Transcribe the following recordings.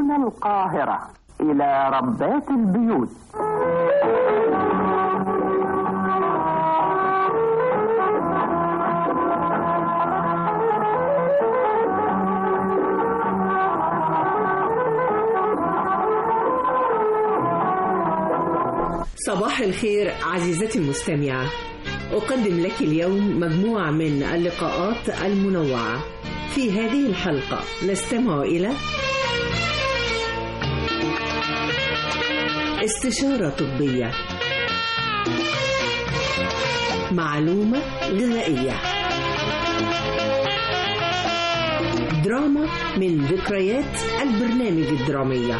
من القاهرة إلى ربات البيوت صباح الخير عزيزتي المستمعة أقدم لك اليوم مجموعة من اللقاءات المنوعة في هذه الحلقة نستمع إلى استشارة طبية معلومة غذائية دراما من ذكريات البرنامج الدرامية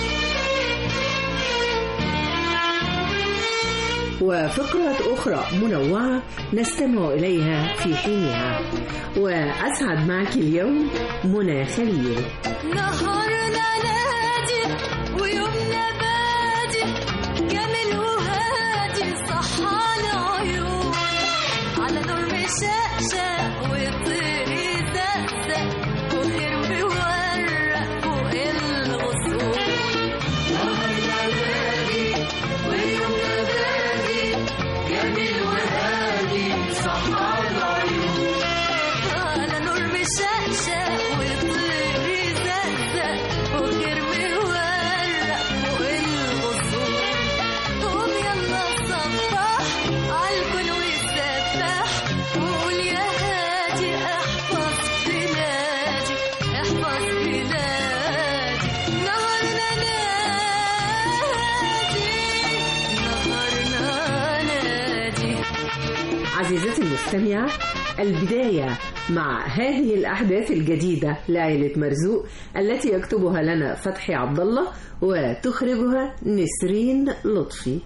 وفقرة أخرى منوعة نستمع إليها في حينها وأسعد معك اليوم منى خليل نهارنا نادي ويومنا بادي جميل وهادي صحانا عيون على نور مشقشق وطير يزقزق وخير بيورق فوق الغصون نهارنا نادي ويومنا بادي جميل وهادي صحانا عيون على نور مشقشق وطير يزقزق وخير مورق فوق الغصون قوم يلا صبح عالكل وسبح وقول يا هادي احفظ بلادي احفظ بلادي نهارنا نادي نهارنا نادي عزيزتي المستمعة البداية مع هذه الأحداث الجديدة لعائلة مرزوق التي يكتبها لنا فتحي عبد الله وتخرجها نسرين لطفي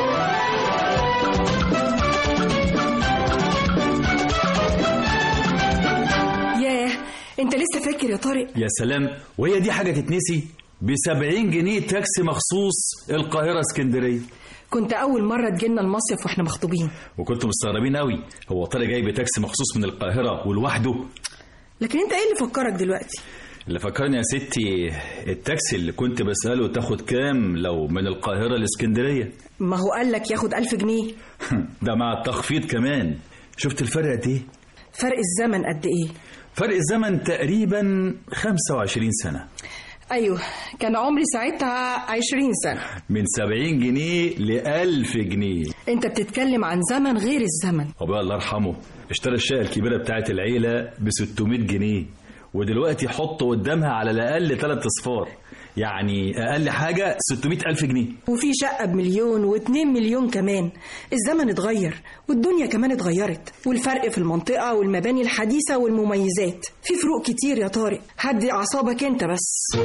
ياه انت لسه فاكر يا طارق يا سلام وهي دي حاجة تتنسي ب 70 جنيه تاكسي مخصوص القاهرة اسكندرية كنت اول مره تجينا المصيف واحنا مخطوبين وكنتوا مستغربين قوي هو طارق جاي بتاكسي مخصوص من القاهرة ولوحده لكن انت ايه اللي فكرك دلوقتي اللي فكرني يا ستي التاكسي اللي كنت بسأله تاخد كام لو من القاهرة لاسكندرية ما هو قال لك ياخد ألف جنيه ده مع التخفيض كمان شفت الفرق قد ايه فرق الزمن قد ايه فرق الزمن تقريبا 25 سنة ايوه كان عمري ساعتها عشرين سنه من 70 جنيه ل 1000 جنيه انت بتتكلم عن زمن غير الزمن وبقى الله يرحمه اشترى الشقة الكبيرة بتاعت العيلة ب 600 جنيه ودلوقتي حط قدامها على الأقل ثلاث أصفار يعني أقل حاجة 600 ألف جنيه وفي شقه بمليون واتنين مليون كمان الزمن اتغير والدنيا كمان اتغيرت والفرق في المنطقه والمباني الحديثه والمميزات في فروق كتير يا طارق هدي اعصابك انت بس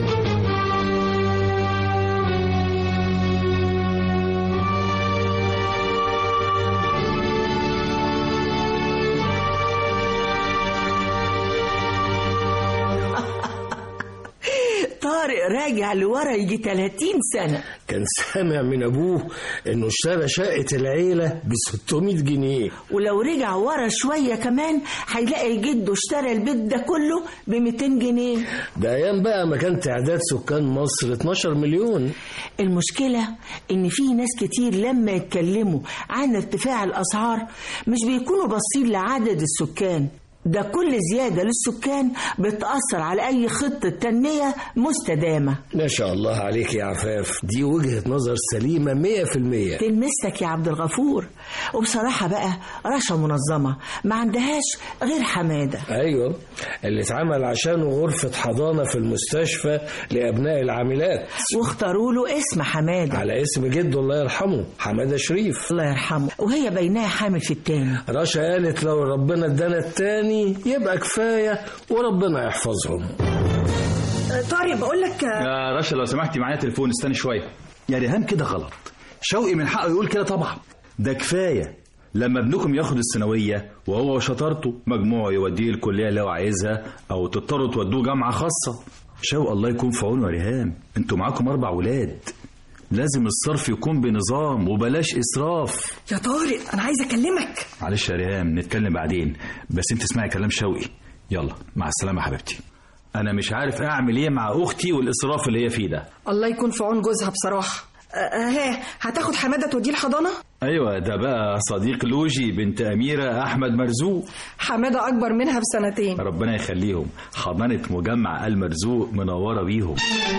طارق راجع لورا يجي 30 سنة كان سامع من ابوه انه اشترى شقه العيله ب 600 جنيه ولو رجع ورا شوية كمان هيلاقي جده اشترى البيت ده كله ب 200 جنيه ده ايام بقى ما كان تعداد سكان مصر 12 مليون المشكلة إن في ناس كتير لما يتكلموا عن ارتفاع الأسعار مش بيكونوا باصين لعدد السكان ده كل زيادة للسكان بتأثر على أي خطة تنمية مستدامة ما شاء الله عليك يا عفاف دي وجهه نظر سليمه 100% تلمسك يا عبد الغفور وبصراحة بقى رشا منظمة ما عندهاش غير حمادة ايوه اللي اتعمل عشانه غرفه حضانه في المستشفى لابناء العاملات واختاروا له اسم حمادة على اسم جده الله يرحمه حماده شريف الله يرحمه وهي بينها حامل في التاني رشا قالت لو ربنا ادانا التاني يبقى كفايه وربنا يحفظهم طارق بقول لك يا رشا لو سمحتي معايا تليفون استني شوية يا ريهام كده غلط شوقي من حقه يقول كده طبعا ده كفاية لما ابنكم ياخد الثانوية وهو وشطارته مجموعه يوديه الكلية اللي هو عايزها أو تضطروا تودوه جامعة خاصة شوق الله يكون في عونه يا ريهام انتوا معاكم أربع ولاد لازم الصرف يكون بنظام وبلاش إسراف يا طارق انا عايز اكلمك معلش يا ريهام نتكلم بعدين بس انت اسمعي كلام شوقي يلا مع السلامة يا حبيبتي انا مش عارف اعمل ايه مع اختي والاسراف اللي هي فيه ده الله يكون في عون جوزها بصراحة آه، ها هتاخد حمادة توديه الحضانة ايوه ده بقى صديق لوجي بنت اميره احمد مرزوق حمادة أكبر منها بسنتين ربنا يخليهم حضانه مجمع المرزوق منوره بيهم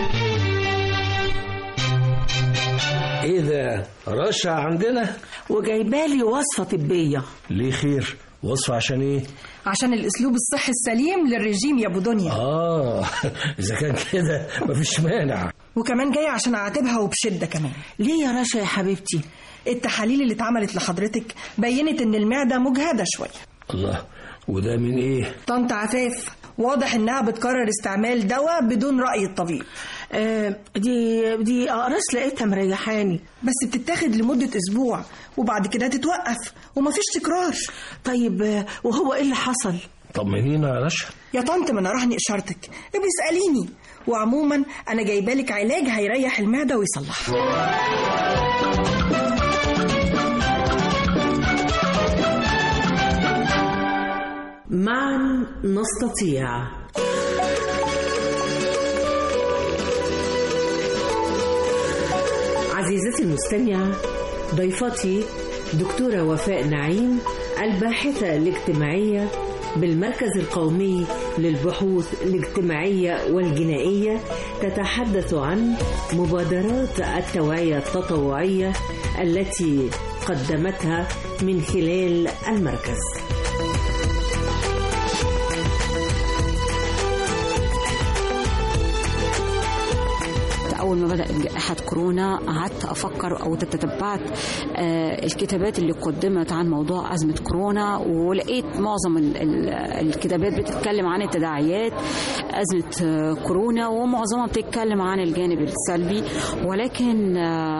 ايه ده رشا عندنا وجايبالي وصفة طبية ليه خير وصفة عشان ايه عشان الأسلوب الصحي السليم للرجيم يا أبو دنيا اه اذا كان كده مفيش مانع وكمان جاية عشان أعاتبها وبشدة كمان ليه يا رشا يا حبيبتي التحاليل اللي اتعملت لحضرتك بينت إن المعدة مجهدة شوية الله وده من ايه طنط عفاف واضح إنها بتكرر استعمال دواء بدون رأي الطبيب آه دي دي اقراص لقيتها مريحاني بس بتتاخد لمدة أسبوع وبعد كده تتوقف ومفيش تكرار طيب آه، وهو ايه اللي حصل طمنينا يا رشا يا طنط ما انا راهني اشارتك ابقي اساليني وعموما انا جايبالك علاج هيريح المعده ويصلحها معا نستطيع عزيزتي المستمعة ضيفتي دكتورة وفاء نعيم الباحثة الاجتماعية بالمركز القومي للبحوث الاجتماعية والجنائية تتحدث عن مبادرات التوعية التطوعية التي قدمتها من خلال المركز اول ما بدات جائحه كورونا قعدت افكر او تتبعت آه، الكتابات اللي قدمت عن موضوع ازمه كورونا ولقيت معظم ال- ال- الكتابات بتتكلم عن التداعيات ازمه آه، كورونا ومعظمها بتتكلم عن الجانب السلبي ولكن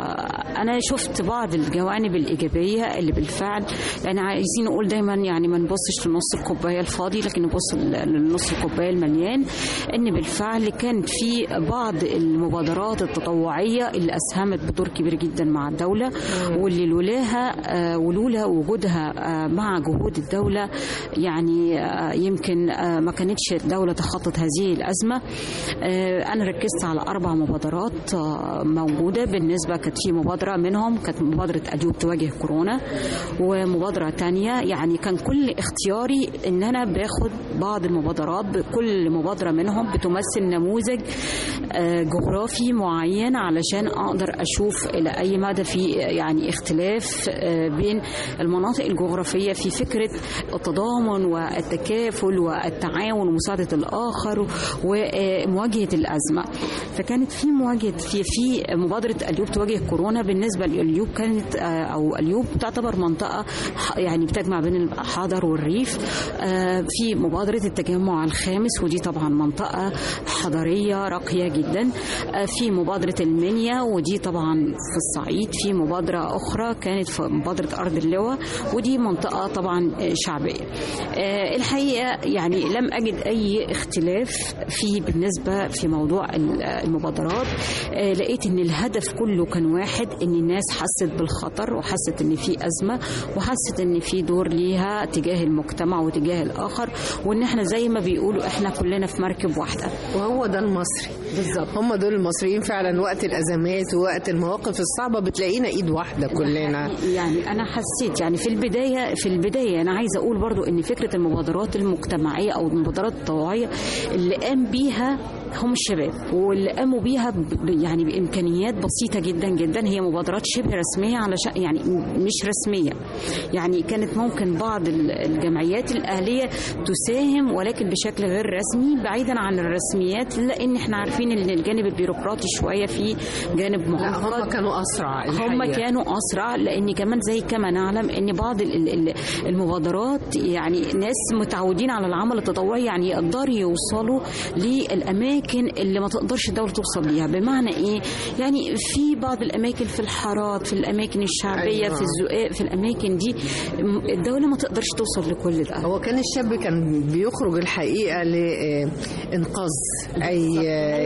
آه، انا شفت بعض الجوانب الايجابيه اللي بالفعل لان عايزين نقول دايما يعني ما نبصش لنص الكوبايه الفاضي لكن نبص لنص الكوبايه المليان ان بالفعل كان في بعض المبادرات التطوعيه اللي اسهمت بدور كبير جدا مع الدوله واللي لولاها آه، ولولا وجودها آه، مع جهود الدوله يعني آه، يمكن آه، ما كانتش الدوله تخطط هذه الازمه آه، انا ركزت على اربع مبادرات آه، موجوده بالنسبه كانت في مبادره منهم كانت مبادره اجوب تواجه كورونا ومبادره تانية يعني كان كل اختياري ان انا باخد بعض المبادرات كل مبادره منهم بتمثل نموذج آه، جغرافي معين علشان اقدر اشوف الى اي مدى في يعني اختلاف آه، بين المناطق الجغرافيه في فكره التضامن والتكافل والتعاون ومساعده الاخر ومواجهه الازمه فكانت في مواجهه في في مبادره اليوب تواجه كورونا بالنسبه لليوب كانت آه، او اليوب تعتبر منطقه ح- يعني بتجمع بين الحضر والريف آه، في مبادره التجمع الخامس ودي طبعا منطقه حضريه راقيه جدا آه، في مبادره المنيا ودي طبعا في الصعيد في مبادره اخرى كانت في مبادره ارض اللواء ودي منطقه طبعا آه، شعبيه آه، الحقيقه يعني لم اجد اي اختلاف في بالنسبه في موضوع ال- المبادرات آه، لقيت ان الهدف كله كان واحد ان الناس حست بالخطر وحست ان في ازمه وحست ان في دور ليها تجاه المجتمع وتجاه الاخر وان احنا زي ما بيقولوا احنا كلنا في مركب واحده وهو ده المصري بالظبط هم دول المصريين فعلا وقت الازمات ووقت المواقف الصعبه بتلاقينا ايد واحده كلنا يعني انا حسيت يعني في البدايه في البدايه انا عايزه اقول برضو ان فكره المبادرات المجتمعيه او المبادرات التطوعيه اللي قام بيها هم الشباب واللي قاموا بيها ب- يعني بامكانيات بسيطه جدا جدا هي مبادرات شبه رسميه علشان يعني م- مش رسميه يعني كانت ممكن بعض ال- الجمعيات الاهليه تساهم ولكن بشكل غير رسمي بعيدا عن الرسميات لان احنا عارفين ان الجانب البيروقراطي شويه في جانب لا معقد هم كانوا اسرع هم الحقيقة. كانوا اسرع لان كمان زي كما نعلم ان بعض ال- ال- ال- المبادرات يعني ناس متعودين على العمل التطوعي يعني يقدروا يوصلوا للاماكن اللي ما تقدرش الدوله توصل ليها بمعنى ايه يعني في بعض الاماكن في الحارات في الاماكن الشعبيه أيوة. في الزقاق في الاماكن دي م- الدوله ما تقدرش توصل لكل ده هو كان الشاب كان بيخرج الحقيقه لانقاذ اي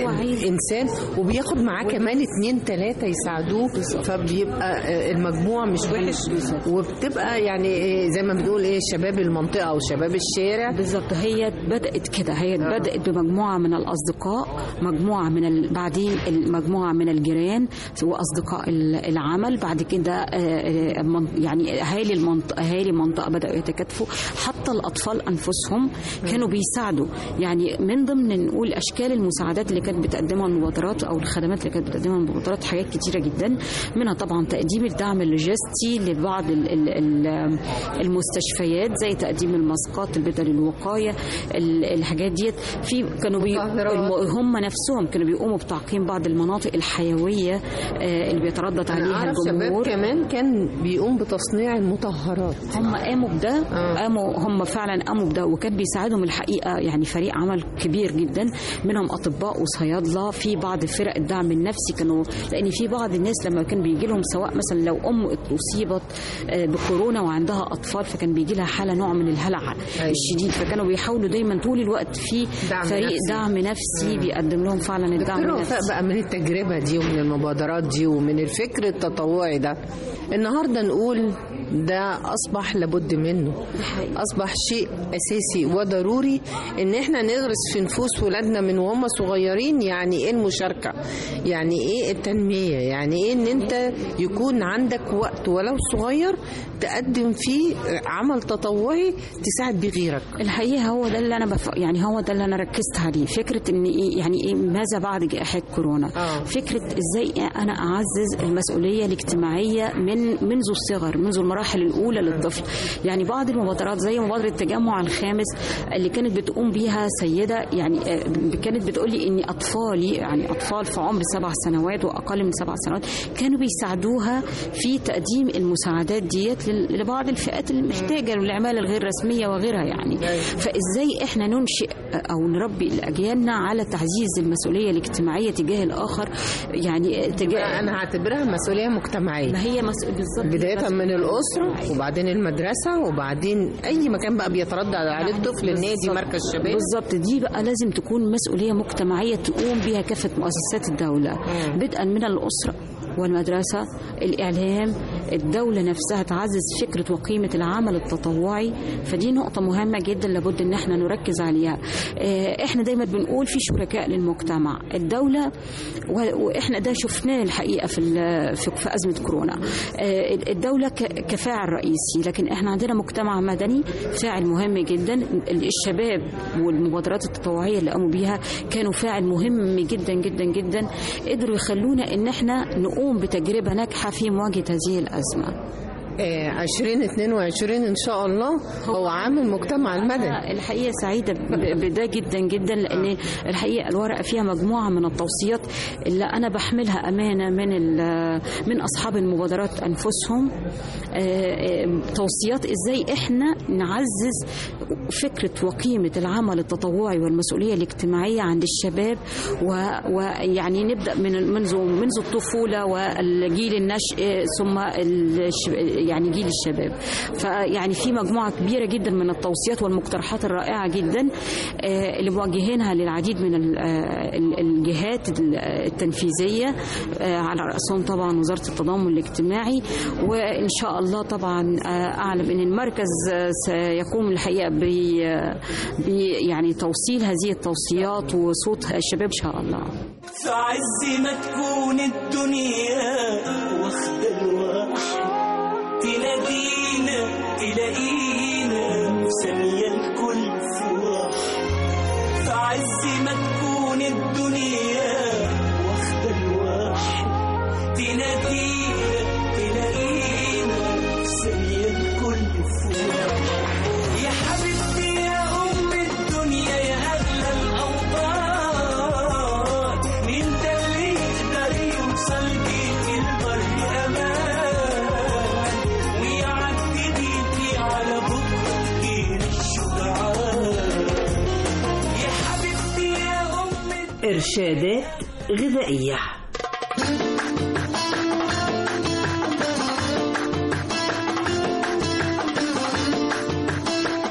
هو عايز- انسان وبياخد معاه كمان اتنين تلاته يساعدوه فبيبقى آه، المجموع مش وحش وبتبقى يعني إيه زي ما بنقول ايه شباب المنطقه او شباب الشارع بالظبط هي بدأت كده هي بدأت بمجموعة من الأصدقاء مجموعة من ال... بعدين مجموعة من الجيران وأصدقاء ال- العمل بعد كده آه، آه، من- يعني أهالي المنطقة أهالي المنطقة بدأوا يتكاتفوا حتى الأطفال أنفسهم كانوا بيساعدوا يعني من ضمن نقول أشكال المساعدات اللي كانت بتقدمها المبادرات أو الخدمات اللي كانت بتقدمها المبادرات حاجات كتيرة جدا منها طبعا تقديم الدعم اللوجستي لبعض ال- ال- ال- المستشفيات زي تقديم الماسكات البدل الوقايه ال- الحاجات ديت في كانوا بي الم- هم نفسهم كانوا بيقوموا بتعقيم بعض المناطق الحيويه آه، اللي بيتردد انا عليها اعرف شباب الجمهور كمان كان بيقوم بتصنيع المطهرات هم قاموا بده قاموا هم فعلا قاموا بده وكان بيساعدهم الحقيقه يعني فريق عمل كبير جدا منهم اطباء وصيادله في بعض فرق الدعم النفسي كانوا لان في بعض الناس لما كان بيجي لهم سواء مثلا لو ام اصيبت آه، بكورونا وعندها اطفال فكان بيجي لها حاله نوع من الهلع الشديد فكانوا بيحاولوا دايما طول الوقت في دعم فريق نفسي. دعم نفسي بيقدم لهم فعلا الدعم دكتور النفسي وفاء بقى من التجربة دي ومن المبادرات دي ومن الفكر التطوعي ده النهاردة نقول ده أصبح لابد منه أصبح شيء أساسي وضروري إن إحنا نغرس في نفوس ولادنا من وهم صغيرين يعني إيه المشاركة يعني إيه التنمية يعني إيه إن أنت يكون عندك وقت ولو صغير تقدم فيه عمل تطوعي تساعد بيه غيرك الحقيقه هو ده اللي انا بف... يعني هو ده اللي انا ركزت عليه فكره ان ايه يعني ايه ماذا بعد جائحه كورونا آه. فكره ازاي انا اعزز المسؤوليه الاجتماعيه من منذ الصغر منذ المراحل الاولى للطفل يعني بعض المبادرات زي مبادره التجمع الخامس اللي كانت بتقوم بيها سيده يعني آه، كانت بتقول لي ان اطفالي يعني اطفال في عمر سبع سنوات واقل من سبع سنوات كانوا بيساعدوها في تقديم المساعدات ديت لل- لبعض الفئات المحتاجه والعماله الغير رسميه وغيرها يعني فازاي احنا ننشئ او نربي اجيالنا على تعزيز المسؤوليه الاجتماعيه تجاه الاخر يعني تجاه أنا هعتبرها مسؤولية مجتمعية ما هي مس... بالظبط بداية من الأسرة وبعدين المدرسة وبعدين أي مكان بقى بيتردد عليه الطفل النادي مركز شباب بالظبط دي بقى لازم تكون مسؤوليه مجتمعيه تقوم بها كافه مؤسسات الدوله بدءا من الاسره والمدرسة الإعلام الدولة نفسها تعزز فكرة وقيمة العمل التطوعي فدي نقطة مهمة جدا لابد إن احنا نركز عليها آه، احنا دايما بنقول في شركاء للمجتمع الدولة و- واحنا ده شفناه الحقيقة في ال- في في أزمة كورونا آه، الدولة ك- كفاعل رئيسي لكن احنا عندنا مجتمع مدني فاعل مهم جدا الشباب والمبادرات التطوعية اللي قاموا بيها كانوا فاعل مهم جدا جدا جدا قدروا يخلونا ان احنا نقوم بتجربة ناجحة في مواجهة هذه الأزمة آه، 2022 إن شاء الله هو عام المجتمع المدني أنا الحقيقه سعيده ب- بده جدا جدا لان الحقيقه الورقه فيها مجموعه من التوصيات اللي انا بحملها امانه من ال- من اصحاب المبادرات انفسهم آه، آه، توصيات ازاي احنا نعزز فكره وقيمه العمل التطوعي والمسؤوليه الاجتماعيه عند الشباب و- ويعني نبدا من منذ منذ الطفوله والجيل النشء ثم الش- يعني جيل الشباب فيعني في مجموعه كبيره جدا من التوصيات والمقترحات الرائعه جدا آه، اللي موجهينها للعديد من ال- آه، ال- الجهات ال- التنفيذيه آه، على راسهم طبعا وزاره التضامن الاجتماعي وان شاء الله طبعا آه، اعلم ان المركز آه، سيقوم الحقيقه ب ب- يعني توصيل هذه التوصيات وصوت الشباب ان شاء الله في عز ما تكون الدنيا واخدة الواحد تنادينا تلاقينا في ثانية الكل في واحد في عز ما تكون الدنيا واخدة الواحد تنادينا تلاقينا في ثانية الكل في واحد يا حبيبتي يا أم الدنيا يا أغلى الأوطان مين ده اللي يقدر يوصل بيك البر أمان ويعدي بيكي على بكرة غير الشجعان يا حبيبتي يا أم إرشادات غذائية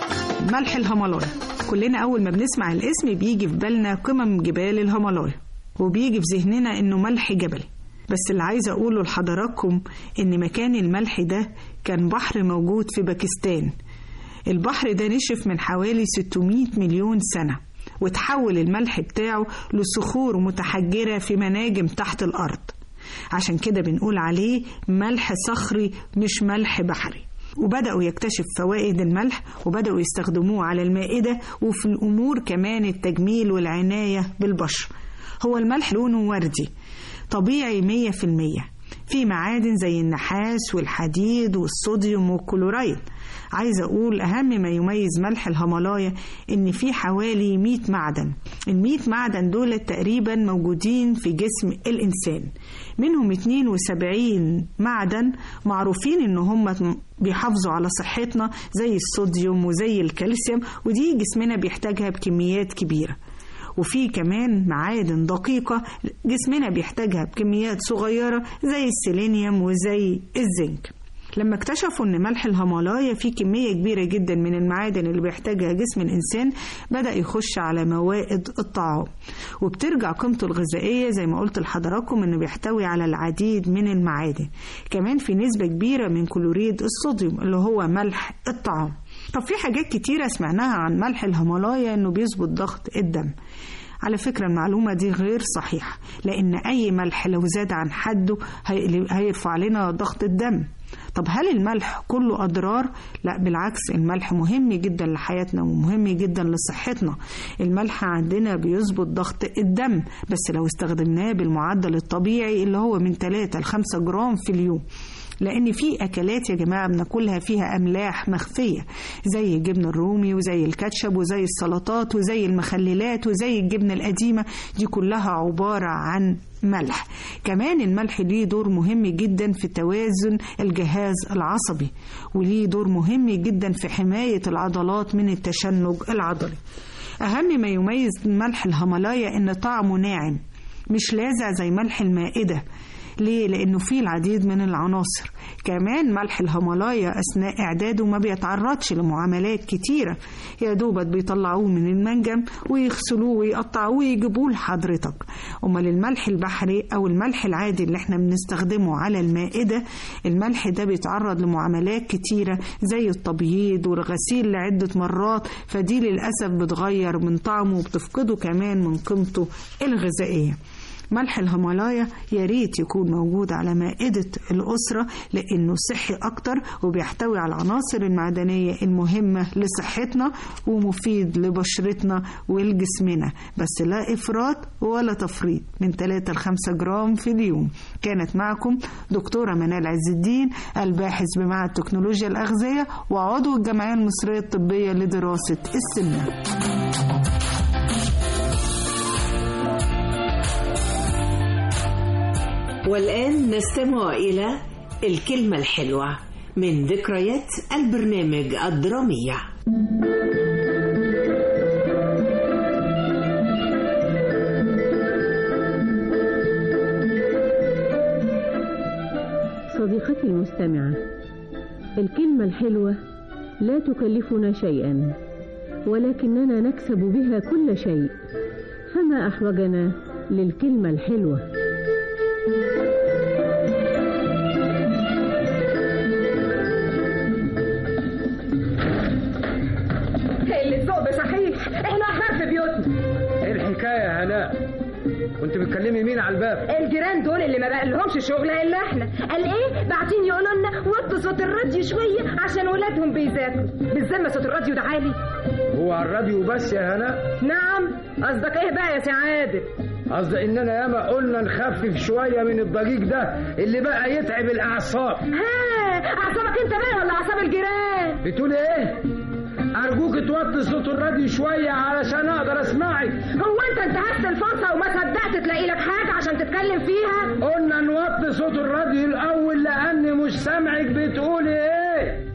ملح الهيمالايا كلنا أول ما بنسمع الاسم بيجي في بالنا قمم جبال الهيمالايا وبيجي في ذهننا إنه ملح جبلي بس اللي عايزة أقوله لحضراتكم إن مكان الملح ده كان بحر موجود في باكستان البحر ده نشف من حوالي 600 مليون سنة وتحول الملح بتاعه لصخور متحجرة في مناجم تحت الأرض عشان كده بنقول عليه ملح صخري مش ملح بحري وبدأوا يكتشف فوائد الملح وبدأوا يستخدموه على المائدة وفي الأمور كمان التجميل والعناية بالبشرة هو الملح لونه وردي طبيعي مية في المية في معادن زي النحاس والحديد والصوديوم والكلورايد عايزة أقول أهم ما يميز ملح الهيمالايا إن في حوالي 100 معدن ال 100 معدن دول تقريبا موجودين في جسم الإنسان منهم 72 معدن معروفين إن هم بيحافظوا على صحتنا زي الصوديوم وزي الكالسيوم ودي جسمنا بيحتاجها بكميات كبيرة وفي كمان معادن دقيقة جسمنا بيحتاجها بكميات صغيرة زي السيلينيوم وزي الزنك لما اكتشفوا ان ملح الهيمالايا فيه كمية كبيرة جدا من المعادن اللي بيحتاجها جسم الانسان بدأ يخش على موائد الطعام وبترجع قيمته الغذائية زي ما قلت لحضراتكم انه بيحتوي على العديد من المعادن كمان في نسبة كبيرة من كلوريد الصوديوم اللي هو ملح الطعام طب في حاجات كتيرة سمعناها عن ملح الهيمالايا انه بيظبط ضغط الدم على فكرة المعلومة دي غير صحيحة لأن أي ملح لو زاد عن حده هيرفع لنا ضغط الدم طب هل الملح كله أضرار؟ لا بالعكس الملح مهم جدا لحياتنا ومهم جدا لصحتنا الملح عندنا بيظبط ضغط الدم بس لو استخدمناه بالمعدل الطبيعي اللي هو من 3 ل 5 جرام في اليوم لان في اكلات يا جماعه بناكلها فيها املاح مخفيه زي الجبن الرومي وزي الكاتشب وزي السلطات وزي المخللات وزي الجبنه القديمه دي كلها عباره عن ملح كمان الملح ليه دور مهم جدا في توازن الجهاز العصبي وليه دور مهم جدا في حمايه العضلات من التشنج العضلي اهم ما يميز ملح الهيمالايا ان طعمه ناعم مش لاذع زي ملح المائده ليه؟ لأنه فيه العديد من العناصر كمان ملح الهيمالايا أثناء إعداده ما بيتعرضش لمعاملات كتيرة يا دوبت بيطلعوه من المنجم ويغسلوه ويقطعوه ويجيبوه لحضرتك أمال الملح البحري أو الملح العادي اللي احنا بنستخدمه على المائدة الملح ده بيتعرض لمعاملات كتيرة زي التبييض والغسيل لعدة مرات فدي للأسف بتغير من طعمه وبتفقده كمان من قيمته الغذائية ملح الهيمالايا يا ريت يكون موجود على مائدة الأسرة لأنه صحي أكتر وبيحتوي على العناصر المعدنية المهمة لصحتنا ومفيد لبشرتنا ولجسمنا بس لا إفراط ولا تفريط من 3 ل 5 جرام في اليوم كانت معكم دكتورة منال عز الدين الباحث بمعهد تكنولوجيا الأغذية وعضو الجمعية المصرية الطبية لدراسة السمنة والآن نستمع إلى الكلمة الحلوة من ذكريات البرنامج الدرامية صديقتي المستمعة الكلمة الحلوة لا تكلفنا شيئا ولكننا نكسب بها كل شيء فما أحوجنا للكلمة الحلوة اللي الذوق صحيح احنا احرار في بيوتنا ايه الحكايه يا هناء كنت بتكلمي مين على الباب الجيران دول اللي ما بقى لهمش شغل الا احنا قال ايه باعتين يقولوا لنا وطوا صوت الراديو شويه عشان ولادهم بيذاكروا بالذمه صوت الراديو ده عالي هو على الراديو بس يا هناء نعم قصدك ايه بقى يا سي عادل قصدي اننا ياما قلنا نخفف شويه من الضجيج ده اللي بقى يتعب الاعصاب ها اعصابك انت بقى ولا اعصاب الجيران بتقول ايه ارجوك توطي صوت الراديو شويه علشان اقدر اسمعك هو انت انتهزت الفرصه وما صدقت تلاقي لك حاجه عشان تتكلم فيها قلنا نوطي صوت الراديو الاول لاني مش سامعك بتقولي ايه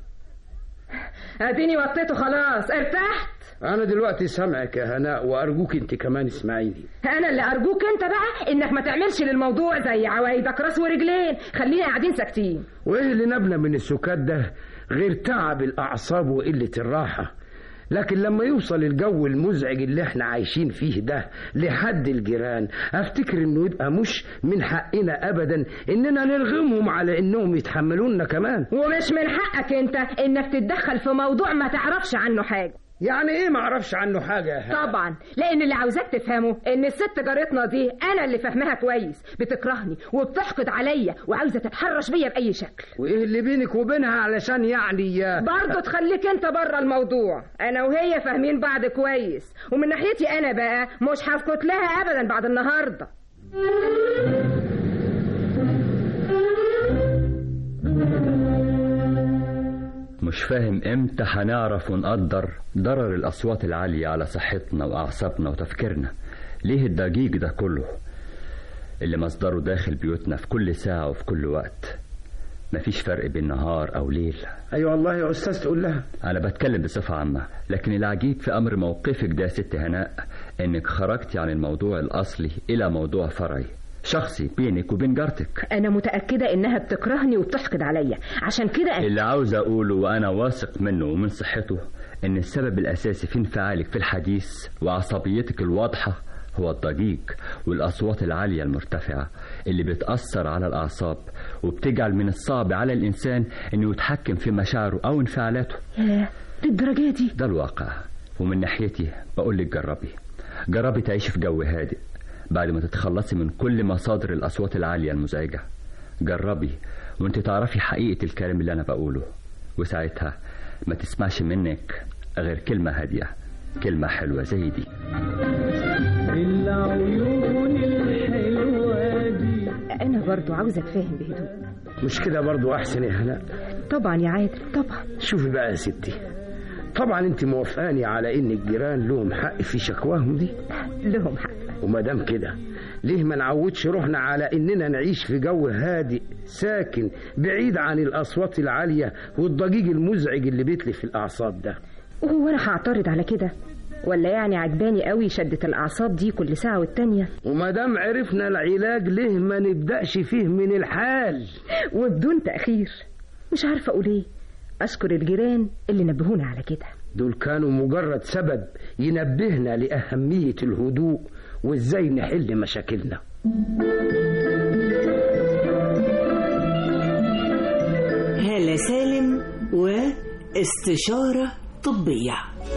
اديني وطيته خلاص ارتحت انا دلوقتي سامعك يا هناء وارجوك انت كمان اسمعيني انا اللي ارجوك انت بقى انك ما تعملش للموضوع زي عوايدك راس ورجلين خلينا قاعدين ساكتين وايه اللي نبلى من السكات ده غير تعب الاعصاب وقله الراحه لكن لما يوصل الجو المزعج اللي احنا عايشين فيه ده لحد الجيران افتكر انه يبقى مش من حقنا ابدا اننا نرغمهم على انهم يتحملونا كمان ومش من حقك انت انك تتدخل في موضوع ما تعرفش عنه حاجه يعني ايه ما اعرفش عنه حاجه طبعا لان اللي عاوزاك تفهمه ان الست جارتنا دي انا اللي فاهمها كويس بتكرهني وبتحقد عليا وعاوزه تتحرش بيا باي شكل وايه اللي بينك وبينها علشان يعني برضه تخليك انت بره الموضوع انا وهي فاهمين بعض كويس ومن ناحيتي انا بقى مش هسكت لها ابدا بعد النهارده مش فاهم امتى هنعرف ونقدر ضرر الاصوات العاليه على صحتنا واعصابنا وتفكيرنا ليه الضجيج ده كله اللي مصدره داخل بيوتنا في كل ساعه وفي كل وقت مفيش فرق بين نهار او ليل ايوه والله يا استاذ تقول لها انا بتكلم بصفه عامه لكن العجيب في امر موقفك ده يا ست هناء انك خرجتي عن الموضوع الاصلي الى موضوع فرعي شخصي بينك وبين جارتك انا متاكده انها بتكرهني وبتحقد عليا عشان كده أنا... اللي عاوز اقوله وانا واثق منه ومن صحته ان السبب الاساسي في انفعالك في الحديث وعصبيتك الواضحه هو الضجيج والاصوات العاليه المرتفعه اللي بتاثر على الاعصاب وبتجعل من الصعب على الانسان انه يتحكم في مشاعره او انفعالاته ياه للدرجه دي ده الواقع ومن ناحيتي بقول لك جربي جربي تعيشي في جو هادئ بعد ما تتخلصي من كل مصادر الأصوات العالية المزعجة جربي وانت تعرفي حقيقة الكلام اللي أنا بقوله وساعتها ما تسمعش منك غير كلمة هادية كلمة حلوة زي دي العيون الحلوة دي انا برضو عاوزه اتفاهم بهدوء مش كده برضو احسن يا هناء طبعا يا عادل طبعا شوفي بقى يا ستي طبعا انت موافقاني على ان الجيران لهم حق في شكواهم دي لهم حق وما دام كده ليه ما نعودش روحنا على اننا نعيش في جو هادئ ساكن بعيد عن الاصوات العاليه والضجيج المزعج اللي بيتلف الاعصاب ده وهو انا هعترض على كده ولا يعني عجباني قوي شدة الأعصاب دي كل ساعة والتانية وما دام عرفنا العلاج ليه ما نبدأش فيه من الحال وبدون تأخير مش عارفة أقول إيه أشكر الجيران اللي نبهونا على كده دول كانوا مجرد سبب ينبهنا لأهمية الهدوء وإزاي نحل مشاكلنا هالة سالم واستشارة طبية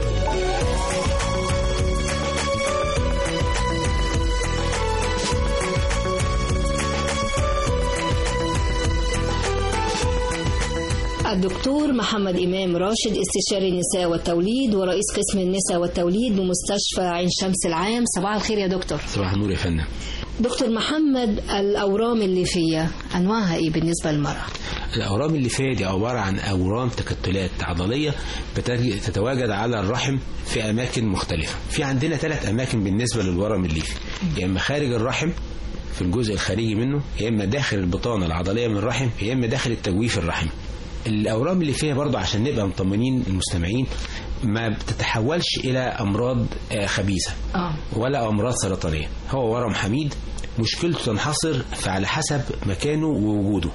الدكتور محمد إمام راشد استشاري النساء والتوليد ورئيس قسم النساء والتوليد بمستشفى عين شمس العام صباح الخير يا دكتور صباح النور يا فندم دكتور محمد الأورام الليفية أنواعها إيه بالنسبة للمرأة؟ الأورام الليفية دي عبارة عن أورام تكتلات عضلية بتج- تتواجد على الرحم في أماكن مختلفة في عندنا ثلاث أماكن بالنسبة للورم الليفي يا إما خارج الرحم في الجزء الخارجي منه يا إما داخل البطانة العضلية من الرحم يا إما داخل التجويف الرحمي الأورام اللي فيها برضه عشان نبقى مطمنين المستمعين ما بتتحولش إلى أمراض آه، خبيثة آه. ولا أمراض سرطانية هو ورم حميد مشكلته تنحصر في على حسب مكانه ووجوده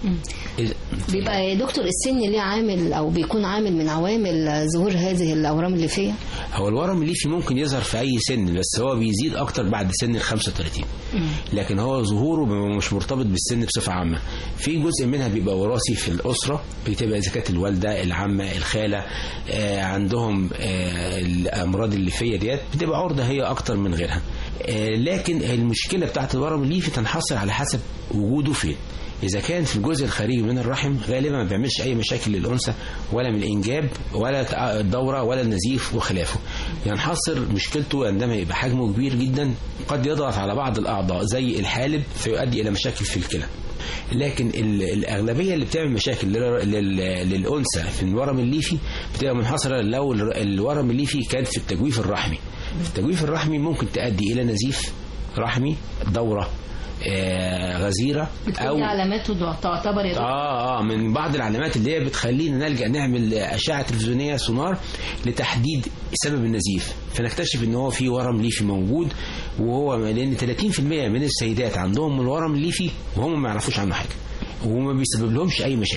بيبقى يا دكتور السن ليه عامل أو بيكون عامل من عوامل ظهور هذه الأورام الليفية؟ هو الورم الليفي ممكن يظهر في أي سن بس هو بيزيد أكتر بعد سن ال 35 لكن هو ظهوره بيبقى مش مرتبط بالسن بصفة عامة في جزء منها بيبقى وراثي في الأسرة بتبقى إذا كانت الوالدة العمة الخالة آه عندهم آه الأمراض الليفية ديت بتبقى عرضة هي أكتر من غيرها آه لكن المشكلة بتاعت الورم الليفي تنحصر على حسب وجوده فين إذا كان في الجزء الخارجي من الرحم غالبا ما بيعملش أي مشاكل للأنثى ولا من الإنجاب ولا الدورة ولا النزيف وخلافه ينحصر مشكلته عندما يبقى حجمه كبير جدا قد يضغط على بعض الأعضاء زي الحالب فيؤدي إلى مشاكل في الكلى لكن ال- الأغلبية اللي بتعمل مشاكل لل- لل- للأنثى في الورم الليفي بتبقى منحصرة لو ال- الورم الليفي كان في التجويف الرحمي التجويف الرحمي ممكن تؤدي إلى نزيف رحمي دورة آه، غزيرة بتكون دي علاماته تعتبر يا دكتور اه اه من بعض العلامات اللي هي بتخلينا نلجا نعمل اشعه تلفزيونيه سونار لتحديد سبب النزيف فنكتشف ان هو في ورم ليفي موجود وهو لان 30% من السيدات عندهم الورم الليفي وهم ما يعرفوش عنه حاجه وما بيسبب لهمش اي مشاكل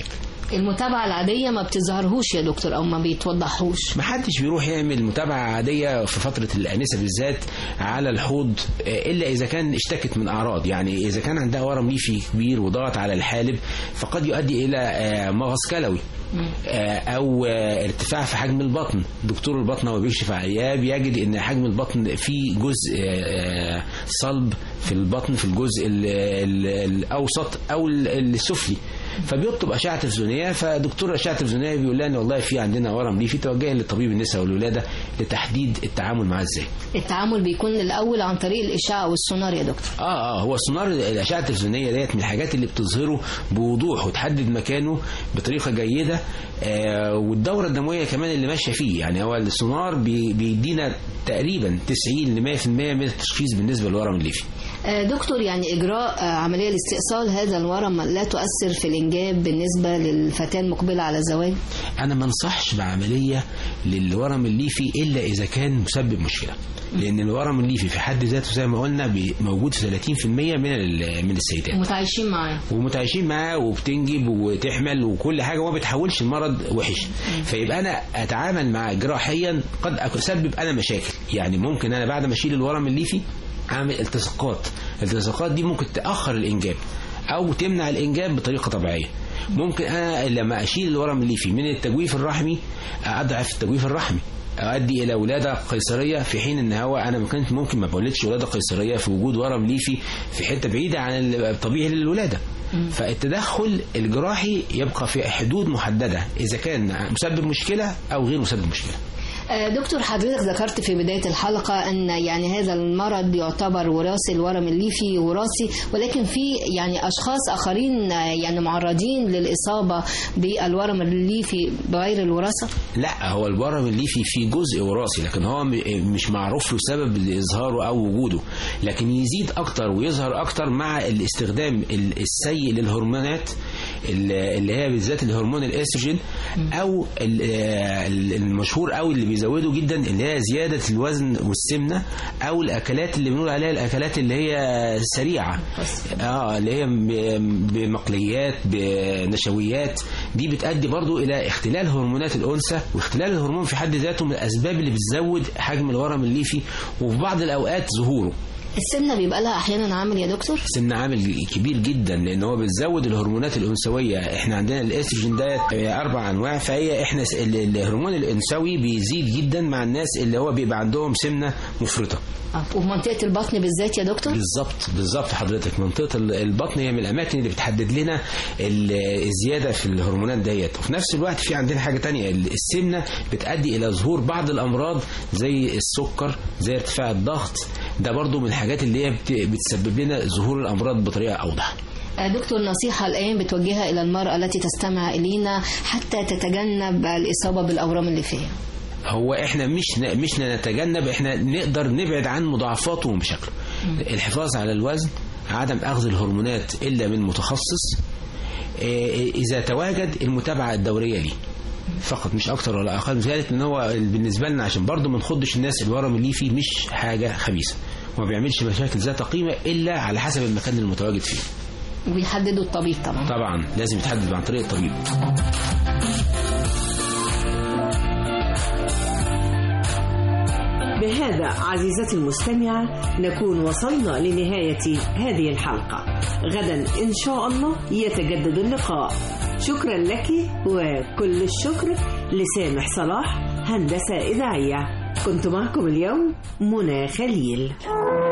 المتابعة العادية ما بتظهرهوش يا دكتور أو ما بيتوضحوش ما حدش بيروح يعمل متابعة عادية في فترة الآنسة بالذات على الحوض آه، إلا إذا كان اشتكت من أعراض يعني إذا كان عندها ورم ليفي كبير وضغط على الحالب فقد يؤدي إلى آه، مغص كلوي آه، او آه، ارتفاع في حجم البطن دكتور البطن هو بيكشف عليها بيجد ان حجم البطن فيه جزء آه، آه، صلب في البطن في الجزء ال- ال- الاوسط او ال- السفلي فبيطلب اشعه تلفزيونيه فدكتور الاشعه التلفزيونيه بيقول لها ان والله في عندنا ورم ليفي توجهي لطبيب النساء والولاده لتحديد التعامل معاه ازاي التعامل بيكون الأول عن طريق الإشعة والسونار يا دكتور اه اه هو السونار الاشعه التلفزيونيه ديت من الحاجات اللي بتظهره بوضوح وتحدد مكانه بطريقه جيده آه والدوره الدمويه كمان اللي ماشيه فيه يعني هو السونار بي- بيدينا تقريبا 90 ل 100% من التشخيص بالنسبه للورم الليفي آه، دكتور يعني إجراء آه، عملية لاستئصال هذا الورم لا تؤثر في الإنجاب بالنسبة للفتاة المقبلة على الزواج انا ما انصحش بعمليه للورم الليفي الا اذا كان مسبب مشكله لان الورم الليفي في حد ذاته زي ما قلنا بي- موجود في 30% من ال- من السيدات متعايشين معاه ومتعايشين معاه وبتنجب وتحمل وكل حاجه وما بتحولش المرض وحش فيبقى انا اتعامل معاه جراحيا قد اسبب انا مشاكل يعني ممكن انا بعد ما اشيل الورم الليفي اعمل التصاقات الالتصاقات دي ممكن تاخر الانجاب او تمنع الانجاب بطريقه طبيعيه ممكن انا لما اشيل الورم الليفي من التجويف الرحمي اضعف التجويف الرحمي أؤدي إلى ولادة قيصرية في حين إن هو أنا ما كنت ممكن ما بولدش ولادة قيصرية في وجود ورم ليفي في حتة بعيدة عن الطبيعي للولادة فالتدخل الجراحي يبقى في حدود محددة إذا كان مسبب مشكلة أو غير مسبب مشكلة آه، دكتور حضرتك ذكرت في بداية الحلقة أن يعني هذا المرض يعتبر وراثي الورم الليفي وراثي ولكن في يعني أشخاص آخرين آه، يعني معرضين للإصابة بالورم الليفي بغير الوراثة لا هو الورم الليفي فيه جزء وراثي لكن هو م- مش معروف له سبب لإظهاره أو وجوده لكن يزيد أكتر ويظهر أكتر مع الاستخدام ال- السيء للهرمونات ال- اللي هي بالذات الهرمون الاستروجين او ال- ال- المشهور قوي اللي بيزوده جدا اللي هي زياده الوزن والسمنه او الاكلات اللي بنقول عليها الاكلات اللي هي سريعه اه اللي هي ب- بمقليات بنشويات دي بتؤدي برضو الى اختلال هرمونات الانثى واختلال الهرمون في حد ذاته من الاسباب اللي بتزود حجم الورم الليفي وفي بعض الاوقات ظهوره السمنة بيبقى لها أحيانا عامل يا دكتور سن عامل كبير جدا لان هو بتزود الهرمونات الانثويه احنا عندنا الاستروجين ده اربع انواع فهي احنا س- ال- الهرمون الانثوي بيزيد جدا مع الناس اللي هو بيبقى عندهم سمنه مفرطه آه، وفي منطقة البطن بالذات يا دكتور بالظبط بالظبط حضرتك منطقه ال- البطن هي من الاماكن اللي بتحدد لنا ال- الزياده في الهرمونات ديت وفي نفس الوقت في عندنا حاجه تانية ال- السمنه بتؤدي الى ظهور بعض الامراض زي السكر زي ارتفاع الضغط ده برضو من الحاجات اللي هي بت- بتسبب لنا ظهور الامراض بطريقه اوضح آه، دكتور نصيحة الآن بتوجهها إلى المرأة التي تستمع إلينا حتى تتجنب الإصابة بالأورام الليفية هو احنا مش ن- مش نتجنب احنا نقدر نبعد عن مضاعفاته ومشاكله الحفاظ على الوزن عدم اخذ الهرمونات الا من متخصص إيه، اذا تواجد المتابعه الدوريه ليه فقط مش اكتر ولا اقل من ذلك لان هو بالنسبه لنا عشان برضه ما نخضش الناس الورم الليفي مش حاجه خبيثه وما بيعملش مشاكل ذات قيمه الا على حسب المكان المتواجد فيه وبيحددوا الطبيب طبعا طبعا لازم يتحدد عن طريق الطبيب بهذا عزيزتي المستمعة نكون وصلنا لنهاية هذه الحلقة غدا إن شاء الله يتجدد اللقاء شكرا لك وكل الشكر لسامح صلاح هندسة إذاعية كنت معكم اليوم منى خليل